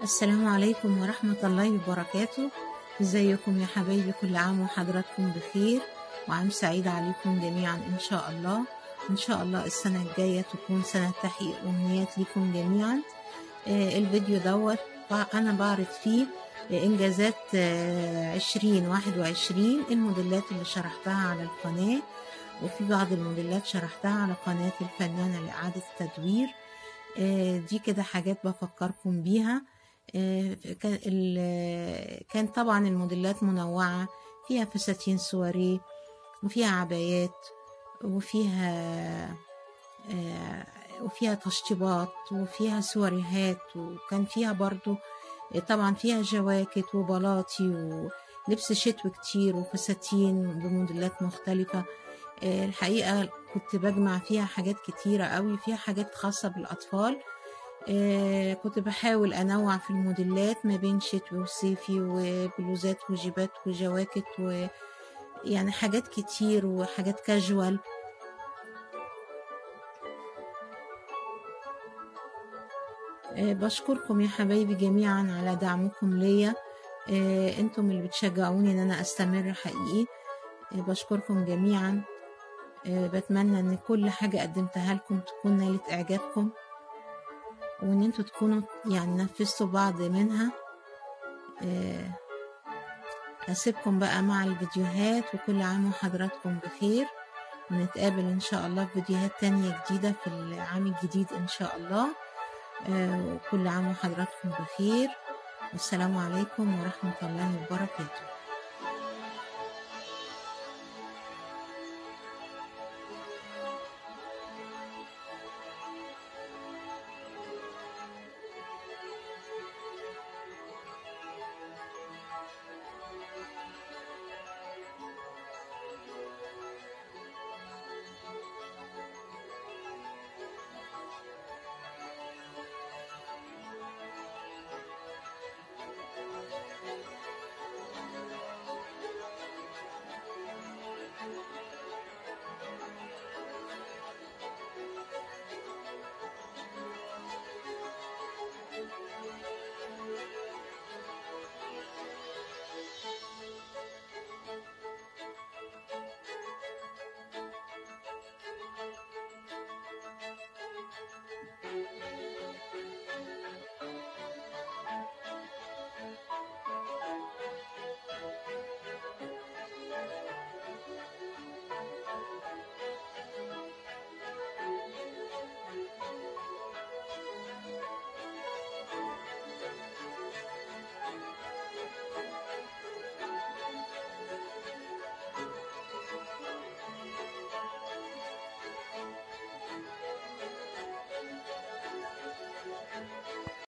السلام عليكم ورحمة الله وبركاته ازيكم يا حبايبي كل عام وحضراتكم بخير وعام سعيد عليكم جميعا ان شاء الله ان شاء الله السنة الجاية تكون سنة تحقيق امنيات لكم جميعا آه الفيديو دوت انا بعرض فيه انجازات عشرين واحد وعشرين الموديلات اللي شرحتها على القناة وفي بعض الموديلات شرحتها على قناة الفنانة لإعادة التدوير دي كده حاجات بفكركم بيها كان طبعا الموديلات منوعة فيها فساتين سواريه وفيها عبايات وفيها وفيها تشطيبات وفيها سواريهات وكان فيها برضو طبعا فيها جواكت وبلاطي ولبس شتوي كتير وفساتين بموديلات مختلفة الحقيقة كنت بجمع فيها حاجات كتيرة قوي فيها حاجات خاصة بالأطفال كنت بحاول أنوع في الموديلات ما بين شتوي وصيفي وبلوزات وجيبات وجواكت و يعني حاجات كتير وحاجات كاجوال بشكركم يا حبايبي جميعا على دعمكم ليا انتم اللي بتشجعوني ان انا استمر حقيقي بشكركم جميعا بتمنى ان كل حاجة قدمتها لكم تكون نالت اعجابكم وان انتوا تكونوا يعني نفذتوا بعض منها اسيبكم بقى مع الفيديوهات وكل عام وحضراتكم بخير ونتقابل ان شاء الله في فيديوهات تانية جديدة في العام الجديد ان شاء الله وكل عام وحضراتكم بخير والسلام عليكم ورحمة الله وبركاته